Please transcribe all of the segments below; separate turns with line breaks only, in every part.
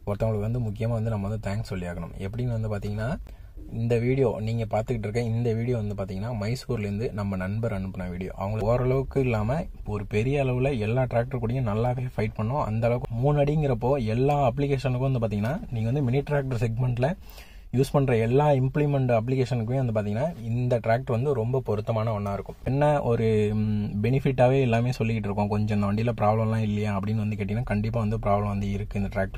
ஒருத்தவங்களுக்கு வந்து முக்கியமாக வந்து நம்ம வந்து தேங்க்ஸ் சொல்லி ஆகணும் எப்படின்னு வந்து பார்த்தீங்கன்னா இந்த வீடியோ நீங்கள் பார்த்துக்கிட்டு இருக்க இந்த வீடியோ வந்து பார்த்தீங்கன்னா மைசூர்லேருந்து நம்ம நண்பர் அனுப்பின வீடியோ அவங்க ஓரளவுக்கு இல்லாமல் ஒரு பெரிய அளவில் எல்லா டிராக்டர் கூடயும் நல்லாவே ஃபைட் பண்ணோம் அந்த அளவுக்கு மூணு அடிங்கிறப்போ எல்லா அப்ளிகேஷனுக்கும் வந்து பார்த்தீங்கன்னா நீங்கள் வந்து மினி டிராக்டர் செக்மெண்ட்டில் யூஸ் பண்ணுற எல்லா இம்ப்ளிமெண்ட் அப்ளிகேஷனுக்குமே வந்து பார்த்தீங்கன்னா இந்த டிராக்டர் வந்து ரொம்ப பொருத்தமான ஒன்றா இருக்கும் என்ன ஒரு பெனிஃபிட்டாகவே எல்லாமே சொல்லிக்கிட்டு இருக்கோம் கொஞ்சம் இந்த வண்டியில் ப்ராப்ளம்லாம் இல்லையா அப்படின்னு வந்து கேட்டிங்கன்னா கண்டிப்பாக வந்து ப்ராப்ளம் வந்து இருக்குது இந்த டிராக்டர்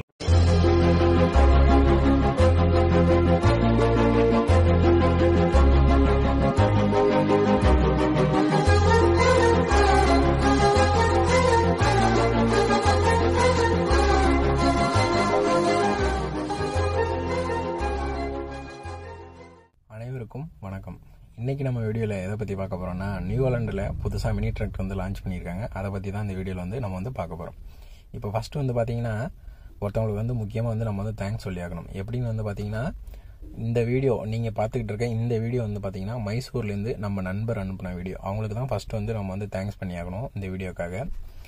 அனைவருக்கும் வணக்கம் இன்னைக்கு நம்ம வீடியோவில் எதை பற்றி பார்க்க போகிறோம்னா நியூசிலாண்டில் புதுசாக மினி டிராக்டர் வந்து லான்ச் பண்ணியிருக்காங்க அதை பற்றி தான் இந்த வீடியோவில் வந்து நம்ம வந்து பார்க்க போகிறோம் இப்போ ஃபஸ்ட்டு வந்து பார்த்தீங்கன்னா ஒருத்தவங்களுக்கு வந்து முக்கியமாக வந்து நம்ம வந்து தேங்க்ஸ் சொல்லி ஆகணும் எப்படின்னு வந்து பார்த்தீங்கன்னா இந்த வீடியோ நீங்கள் பார்த்துக்கிட்டு இருக்க இந்த வீடியோ வந்து பார்த்தீங்கன்னா மைசூர்லேருந்து நம்ம நண்பர் அனுப்பின வீடியோ அவங்களுக்கு தான் ஃபஸ்ட்டு வந்து நம்ம வந்து தேங்க்ஸ் பண்ணி ஆகணும் இந்த வீடியோக்காக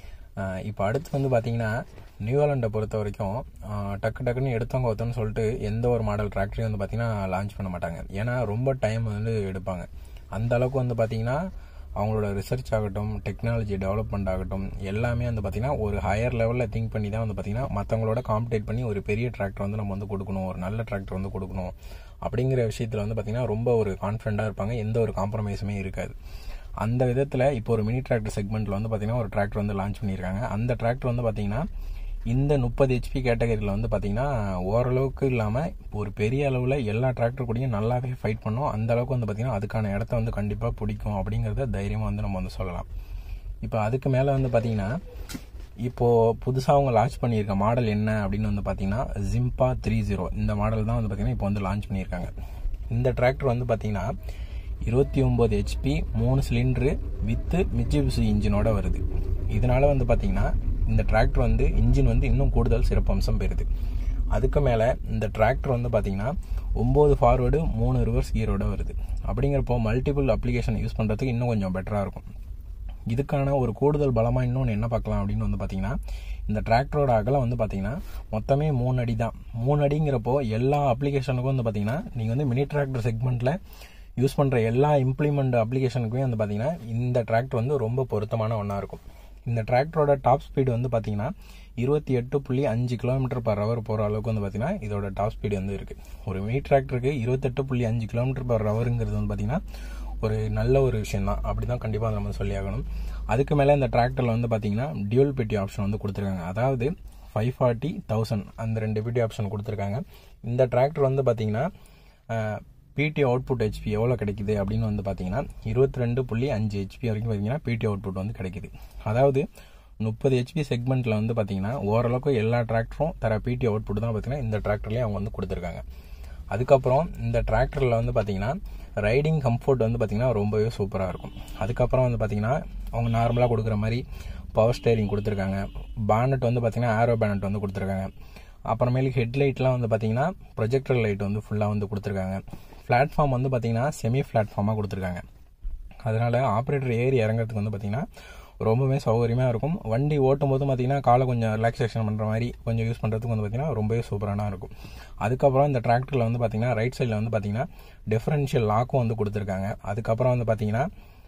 இப்போ அடுத்து வந்து பார்த்தீங்கன்னா நியூசிலாண்டை பொறுத்த வரைக்கும் டக்கு டக்குன்னு எடுத்தவங்க ஒருத்தன்னு சொல்லிட்டு எந்த ஒரு மாடல் டிராக்டரையும் வந்து பார்த்தீங்கன்னா லான்ச் பண்ண மாட்டாங்க ஏன்னா ரொம்ப டைம் வந்து எடுப்பாங்க அந்த அளவுக்கு வந்து பார்த்தீங்கன்னா அவங்களோட ரிசர்ச் ஆகட்டும் டெக்னாலஜி டெவலப்மெண்ட் ஆகட்டும் எல்லாமே வந்து பார்த்தீங்கன்னா ஒரு ஹையர் லெவலில் திங்க் பண்ணி தான் வந்து பார்த்தீங்கன்னா மற்றவங்களோட காம்படேட் பண்ணி ஒரு பெரிய டிராக்டர் வந்து நம்ம வந்து கொடுக்கணும் ஒரு நல்ல டிராக்டர் வந்து கொடுக்கணும் அப்படிங்கிற விஷயத்தில் வந்து பார்த்தீங்கன்னா ரொம்ப ஒரு கான்ஃபிடண்ட்டாக இருப்பாங்க எந்த ஒரு காம்ப்ரமைஸுமே இருக்காது அந்த விதத்தில் இப்போ ஒரு மினி டிராக்டர் செக்மெண்ட்டில் வந்து பார்த்தீங்கன்னா ஒரு டிராக்டர் வந்து லான்ச் பண்ணியிருக்காங்க அந்த டிராக்டர் வந்து பார்த்தீங்கன்னா இந்த முப்பது ஹெச்பி கேட்டகரியில் வந்து பார்த்தீங்கன்னா ஓரளவுக்கு இல்லாமல் ஒரு பெரிய அளவில் எல்லா டிராக்டர் கூடயும் நல்லாவே ஃபைட் பண்ணோம் அந்த அளவுக்கு வந்து பார்த்தீங்கன்னா அதுக்கான இடத்த வந்து கண்டிப்பாக பிடிக்கும் அப்படிங்கிறத தைரியமாக வந்து நம்ம வந்து சொல்லலாம் இப்போ அதுக்கு மேலே வந்து பார்த்தீங்கன்னா இப்போது புதுசாக அவங்க லான்ச் பண்ணியிருக்க மாடல் என்ன அப்படின்னு வந்து பார்த்தீங்கன்னா ஜிம்பா த்ரீ ஜீரோ இந்த மாடல் தான் வந்து பார்த்தீங்கன்னா இப்போ வந்து லான்ச் பண்ணியிருக்காங்க இந்த டிராக்டர் வந்து பார்த்தீங்கன்னா இருபத்தி ஒம்பது ஹெச்பி மூணு சிலிண்டரு வித்து மிச்சிபிசி இன்ஜினோட வருது இதனால வந்து பார்த்தீங்கன்னா இந்த டிராக்டர் வந்து இன்ஜின் வந்து இன்னும் கூடுதல் சிறப்பம்சம் பெறுது அதுக்கு மேலே இந்த டிராக்டர் வந்து பார்த்தீங்கன்னா ஒம்பது ஃபார்வேர்டு மூணு ரிவர்ஸ் கீரோட வருது அப்படிங்கிறப்போ மல்டிபிள் அப்ளிகேஷன் யூஸ் பண்ணுறதுக்கு இன்னும் கொஞ்சம் பெட்டராக இருக்கும் இதுக்கான ஒரு கூடுதல் பலமாக இன்னொன்று என்ன பார்க்கலாம் அப்படின்னு வந்து பார்த்தீங்கன்னா இந்த டிராக்டரோட அகலம் வந்து பார்த்தீங்கன்னா மொத்தமே மூணு அடி தான் மூணு அடிங்கிறப்போ எல்லா அப்ளிகேஷனுக்கும் வந்து பார்த்தீங்கன்னா நீங்கள் வந்து மினி டிராக்டர் செக்மெண்ட்டில் யூஸ் பண்ணுற எல்லா இம்ப்ளிமெண்ட் அப்ளிகேஷனுக்குமே வந்து பார்த்தீங்கன்னா இந்த டிராக்டர் வந்து ரொம்ப பொருத்தமான ஒன்றா இருக்கும் இந்த டிராக்டரோட டாப் ஸ்பீடு வந்து பார்த்தீங்கன்னா இருபத்தி எட்டு புள்ளி அஞ்சு கிலோமீட்டர் பர் ஹவர் போகிற அளவுக்கு வந்து பார்த்தீங்கன்னா இதோட டாப் ஸ்பீடு வந்து இருக்குது ஒரு மினி டிராக்டருக்கு இருபத்தெட்டு புள்ளி அஞ்சு கிலோமீட்டர் பர் ஹவருங்கிறது வந்து பார்த்தீங்கன்னா ஒரு நல்ல ஒரு விஷயம் தான் அப்படி தான் கண்டிப்பாக நம்ம சொல்லி ஆகணும் அதுக்கு மேலே இந்த டிராக்டரில் வந்து பார்த்தீங்கன்னா டியூல் பெட்டி ஆப்ஷன் வந்து கொடுத்துருக்காங்க அதாவது ஃபைவ் ஃபார்ட்டி தௌசண்ட் அந்த ரெண்டு பெட்டி ஆப்ஷன் கொடுத்துருக்காங்க இந்த டிராக்டர் வந்து பார்த்தீங்கன்னா பிடி அவுட்புட் ஹெச்பி எவ்வளோ கிடைக்குது அப்படின்னு வந்து பார்த்தீங்கன்னா இருபத்தி ரெண்டு புள்ளி அஞ்சு ஹெச்பி வரைக்கும் பார்த்தீங்கன்னா பிடி அவுட்புட் வந்து கிடைக்குது அதாவது முப்பது ஹெச்பி செக்மெண்ட்டில் வந்து பார்த்தீங்கன்னா ஓரளவுக்கு எல்லா டிராக்டரும் தர பிடி அவுட்புட் தான் பார்த்தீங்கன்னா இந்த டிராக்டர்லேயே அவங்க வந்து கொடுத்துருக்காங்க அதுக்கப்புறம் இந்த டிராக்டரில் வந்து பார்த்தீங்கன்னா ரைடிங் கம்ஃபர்ட் வந்து பார்த்தீங்கன்னா ரொம்பவே சூப்பராக இருக்கும் அதுக்கப்புறம் வந்து பார்த்தீங்கன்னா அவங்க நார்மலாக கொடுக்குற மாதிரி பவர் ஸ்டேரிங் கொடுத்துருக்காங்க பேனட் வந்து பார்த்தீங்கன்னா ஆரோ பேனட் வந்து கொடுத்துருக்காங்க அப்புறமேலுக்கு ஹெட்லைட்லாம் வந்து பார்த்தீங்கன்னா ப்ரொஜெக்டர் லைட் வந்து ஃபுல்லாக வந்து கொடுத்துருக்காங்க பிளாட்ஃபார்ம் வந்து பார்த்தீங்கன்னா செமி பிளாட்ஃபார்மாக கொடுத்துருக்காங்க அதனால் ஆப்ரேட்டர் ஏறி இறங்குறதுக்கு வந்து பார்த்தீங்கன்னா ரொம்பவே சௌகரியமாக இருக்கும் வண்டி ஓட்டும் போது பார்த்தீங்கன்னா காலை கொஞ்சம் ரிலாக்ஸேஷன் பண்ணுற மாதிரி கொஞ்சம் யூஸ் பண்ணுறதுக்கு வந்து பார்த்தீங்கன்னா ரொம்பவே சூப்பரான இருக்கும் அதுக்கப்புறம் இந்த டிராக்டரில் வந்து பார்த்தீங்கன்னா ரைட் சைடில் வந்து பார்த்தீங்கன்னா டிஃபரன்ஷியல் லாக்கும் வந்து கொடுத்துருக்காங்க அதுக்கப்புறம் வந்து பார்த்தீங்கன்னா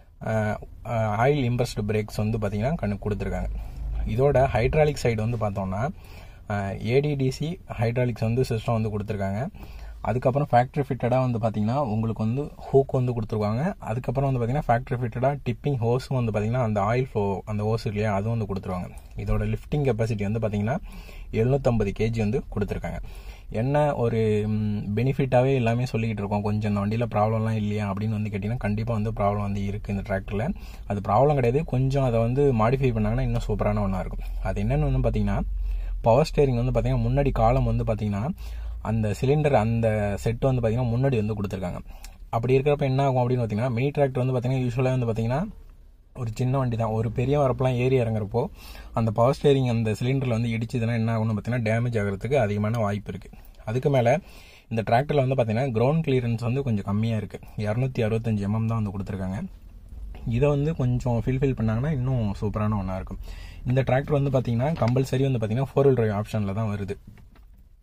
ஆயில் இம்ப்ரெஸ்டு பிரேக்ஸ் வந்து பார்த்தீங்கன்னா கண்ணு கொடுத்துருக்காங்க இதோட ஹைட்ராலிக் சைடு வந்து பார்த்தோம்னா ஏடிடிசி ஹைட்ராலிக்ஸ் வந்து சிஸ்டம் வந்து கொடுத்துருக்காங்க அதுக்கப்புறம் ஃபேக்ட்ரி ஃபிட்டடாக வந்து பார்த்தீங்கன்னா உங்களுக்கு வந்து ஹூக் வந்து கொடுத்துருவாங்க அதுக்கப்புறம் வந்து பார்த்தீங்கன்னா ஃபேக்ட்ரி ஃபிட்டடாக டிப்பிங் ஹோஸும் வந்து பார்த்தீங்கன்னா அந்த ஆயில் ஃப்ளோ அந்த ஹோஸ் இல்லையா அதுவும் வந்து கொடுத்துருவாங்க இதோட லிஃப்டிங் கெப்பாசிட்டி வந்து பார்த்தீங்கன்னா எழுநூற்றம்பது கேஜி வந்து கொடுத்துருக்காங்க என்ன ஒரு பெனிஃபிட்டாகவே எல்லாமே சொல்லிக்கிட்டு இருக்கோம் கொஞ்சம் இந்த வண்டியில் ப்ராப்ளம்லாம் இல்லையா அப்படின்னு வந்து கேட்டிங்கன்னா கண்டிப்பாக வந்து ப்ராப்ளம் வந்து இருக்குது இந்த டிராக்டரில் அது ப்ராப்ளம் கிடையாது கொஞ்சம் அதை வந்து மாடிஃபை பண்ணாங்கன்னா இன்னும் சூப்பரான ஒன்றா இருக்கும் அது என்னென்னு வந்து பார்த்தீங்கன்னா பவர் ஸ்டேரிங் வந்து பார்த்தீங்கன்னா முன்னாடி காலம் வந்து பார்த்தீங்கன்னா அந்த சிலிண்டர் அந்த செட் வந்து பார்த்தீங்கன்னா முன்னாடி வந்து கொடுத்துருக்காங்க அப்படி இருக்கிறப்ப என்ன ஆகும் அப்படின்னு பார்த்தீங்கன்னா மினி டிராக்டர் வந்து பார்த்தீங்கன்னா யூஸ்வலாக வந்து பார்த்தீங்கன்னா ஒரு சின்ன வண்டி தான் ஒரு பெரிய வரப்பெல்லாம் ஏறி இறங்குறப்போ அந்த பவர் ஸ்டேரிங் அந்த சிலிண்டரில் வந்து இடிச்சதுன்னா என்ன ஆகும்னு பார்த்தீங்கன்னா டேமேஜ் ஆகிறதுக்கு அதிகமான வாய்ப்பு இருக்குது அதுக்கு மேலே இந்த டிராக்டரில் வந்து பார்த்தீங்கன்னா கிரவுண்ட் கிளியரன்ஸ் வந்து கொஞ்சம் கம்மியாக இருக்குது இரநூத்தி அறுபத்தஞ்சு எம்எம் தான் வந்து கொடுத்துருக்காங்க இதை வந்து கொஞ்சம் ஃபில்ஃபில் பண்ணாங்கன்னா இன்னும் சூப்பரான ஒன்றா இருக்கும் இந்த டிராக்டர் வந்து பார்த்தீங்கன்னா கம்பல்சரி வந்து பார்த்தீங்கன்னா ஃபோர் வீல் டிரைவ் ஆப்ஷனில் தான் வருது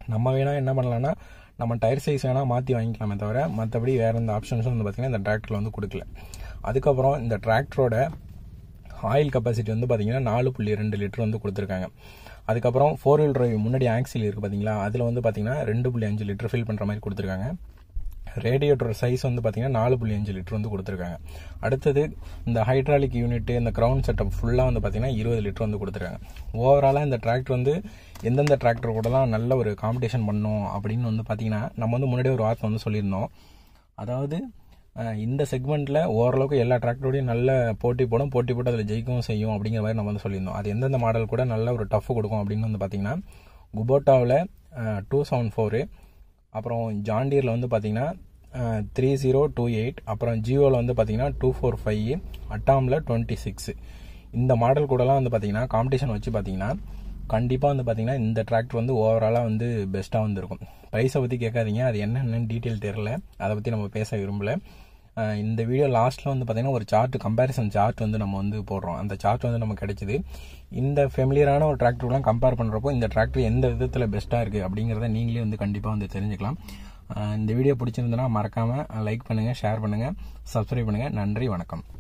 நம்ம வேணால் என்ன பண்ணலாம்னா நம்ம டயர் சைஸ் வேணால் மாற்றி வாங்கிக்கலாமே தவிர மற்றபடி வேறு எந்த ஆப்ஷன்ஸும் வந்து பார்த்திங்கன்னா இந்த டிராக்டரில் வந்து கொடுக்கல அதுக்கப்புறம் இந்த டிராக்டரோட ஆயில் கெப்பாசிட்டி வந்து பார்த்தீங்கன்னா நாலு புள்ளி ரெண்டு லிட்டர் வந்து கொடுத்துருக்காங்க அதுக்கப்புறம் ஃபோர் வீல் டிரைவ் முன்னாடி ஆக்சில் இருக்குது பார்த்தீங்களா அதில் வந்து பார்த்தீங்கன்னா ரெண்டு புள்ளி அஞ்சு லிட்டர் ஃபில் பண்ணுற மாதிரி கொடுத்துருக்காங்க ரேடியேட்டர் சைஸ் வந்து பார்த்தீங்கன்னா நாலு புள்ளி அஞ்சு லிட்டர் வந்து கொடுத்துருக்காங்க அடுத்தது இந்த ஹைட்ராலிக் யூனிட் இந்த கிரவுண்ட் செட்டப் ஃபுல்லாக வந்து பார்த்தீங்கன்னா இருபது லிட்டர் வந்து கொடுத்துருக்காங்க ஓவராலாக இந்த டிராக்டர் வந்து எந்தெந்த டிராக்டர் கூடலாம் நல்ல ஒரு காம்படிஷன் பண்ணும் அப்படின்னு வந்து பார்த்தீங்கன்னா நம்ம வந்து முன்னாடியே ஒரு வார்த்தை வந்து சொல்லியிருந்தோம் அதாவது இந்த செக்மெண்ட்டில் ஓரளவுக்கு எல்லா டிராக்டரோடையும் நல்ல போட்டி போடும் போட்டி போட்டு அதில் ஜெயிக்கவும் செய்யும் அப்படிங்கிற மாதிரி நம்ம வந்து சொல்லியிருந்தோம் அது எந்தெந்த மாடல் கூட நல்ல ஒரு டஃப் கொடுக்கும் அப்படின்னு வந்து பார்த்தீங்கன்னா குபோட்டாவில் டூ செவன் ஃபோரு அப்புறம் ஜாண்டியரில் வந்து பார்த்தீங்கன்னா த்ரீ ஜீரோ டூ எயிட் அப்புறம் ஜியோவில் வந்து பார்த்தீங்கன்னா டூ ஃபோர் ஃபைவ் அட்டாமில் டுவெண்ட்டி சிக்ஸ் இந்த மாடல் கூடலாம் வந்து பார்த்தீங்கன்னா காம்படிஷன் வச்சு பார்த்தீங்கன்னா கண்டிப்பாக வந்து பார்த்தீங்கன்னா இந்த டிராக்டர் வந்து ஓவராலாக வந்து பெஸ்ட்டாக வந்து இருக்கும் ப்ரைஸை பற்றி கேட்காதீங்க அது என்னென்னு டீட்டெயில் தெரில அதை பற்றி நம்ம பேச விரும்பல இந்த வீடியோ லாஸ்ட்டில் வந்து பார்த்தீங்கன்னா ஒரு சார்ட் கம்பேரிசன் சார்ட் வந்து நம்ம வந்து போடுறோம் அந்த சார்ட் வந்து நமக்கு கிடைச்சிது இந்த ஃபெமிலியரான ஒரு டிராக்டர்லாம் கம்பேர் பண்ணுறப்போ இந்த டிராக்டர் எந்த விதத்தில் பெஸ்ட்டாக இருக்குது அப்படிங்கிறத நீங்களே வந்து கண்டிப்பாக வந்து தெரிஞ்சுக்கலாம் இந்த வீடியோ பிடிச்சிருந்தனா மறக்காமல் லைக் பண்ணுங்கள் ஷேர் பண்ணுங்கள் சப்ஸ்கிரைப் பண்ணுங்கள் நன்றி வணக்கம்